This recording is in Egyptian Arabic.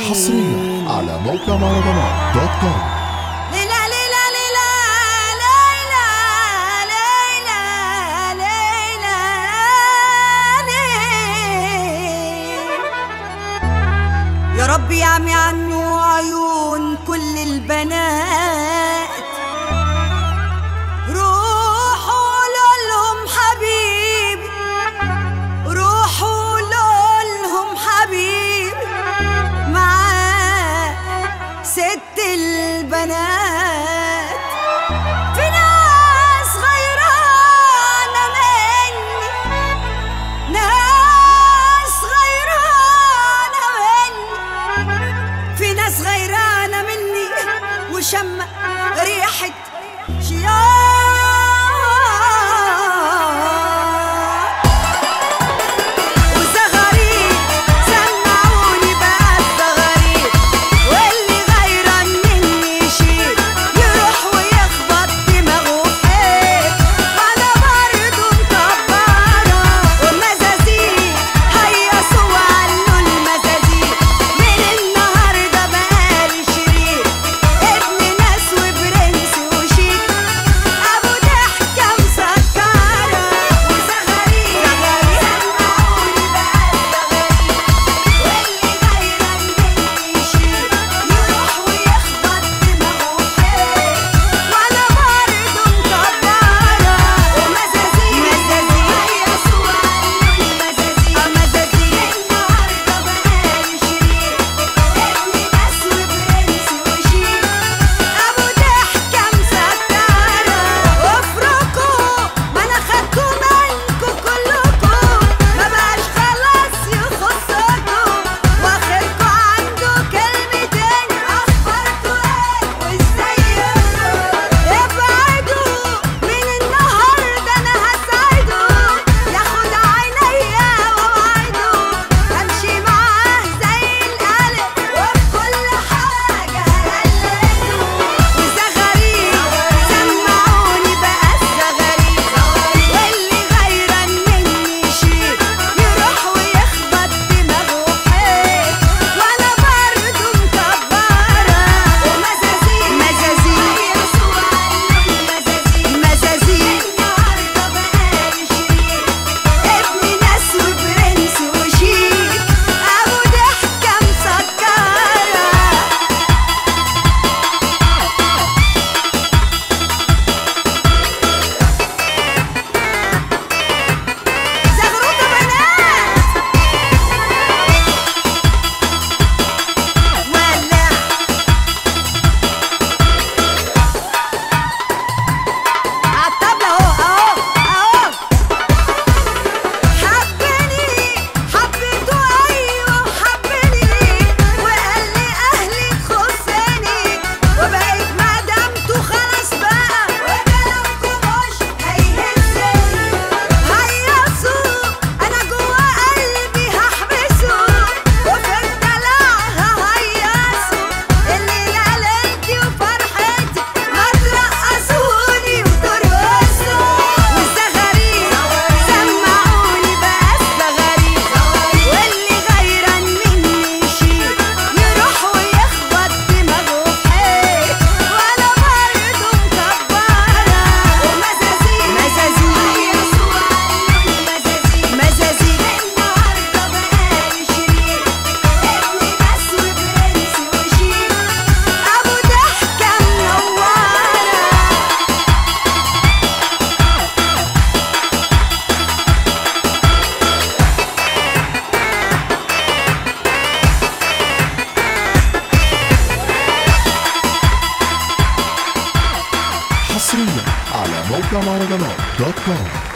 حصريا على موقع مهرجانات دوت كوم ليلى ليلى ليلى ليلى ليلى ليلى ليلى يا رب يعمي عنه عيون كل البنات روحوا لهم حبيبي روحوا لهم حبيبي معاه ست البنات في ناس غيرانة مني ناس غيرانة مني في ناس غيرانة مني وشم ريحة شياط وزغاريد سمعوني بقى الزغاريد واللي غيران مني يشيل يروح ويخبط دماغه في حيط وانا برضه مكبره والمزازيق هيصوا وعلوا المزازيق من النهارده بقالي شريك ابن ناس وبرنس وشيك ابو ضحكه مسكره وزغاريد سمعوني بقى الزغاريد واللي غيران مني يشيل يروح ويخبط دماغه في حيط وانا برضه مكبره ومزازيق مزازيق هيصوا وعلوا المزازيق مزازيق النهارده بقالي شريك ابن ناس وبرنس وشيك ابو ضحكه مسكره وافركوا ما انا خدته منكوا كلكوا ما بقاش خلاص يخصكوا واخركوا عنده كلمتين اخباركوا ايه وازيكوا ابعدوا من النهارده انا هسعده ياخد عينيا واوعده امشي معاه زي القلب وفي كل حاجه هقلده وزغاريد سمعوني بقى الزغاريد واللي غيران مني يشيل يروح ويخبط دماغه في حيط وانا برضه مكبره ومزازيق مزازيق هيصوا وعلوا المزازيق مزازيق النهارده بقالي شريك ابن ناس وبرنس وشيك ابو ضحكه مسكره زغروطة بنات ولع عالطبلة اهو اهو اهو حبني حبيته ايوه حبني وقال لي اهلي تخصني وبقيت ما دامته خلاص بقى وكلامكم مش هيهزني هيصوا انا جوا قلبي هحبسه وفي الدلع ههيصه الليله ليلتي وفرحتي ما ترقصوني وترقصوا والزغاريد سمعوني بقى الزغاريد واللي غيران مني يشيل يروح ويخبط دماغه في حيط وانا برضه مكبره ومزازيق مزازيق هيصوا وعلوا المزازيق مزازيق النهارده بقالي شريك ابن ناس وبرنس وشيك ابو ضحكه منوره حصريا على موقع مهرجانات دوت كوم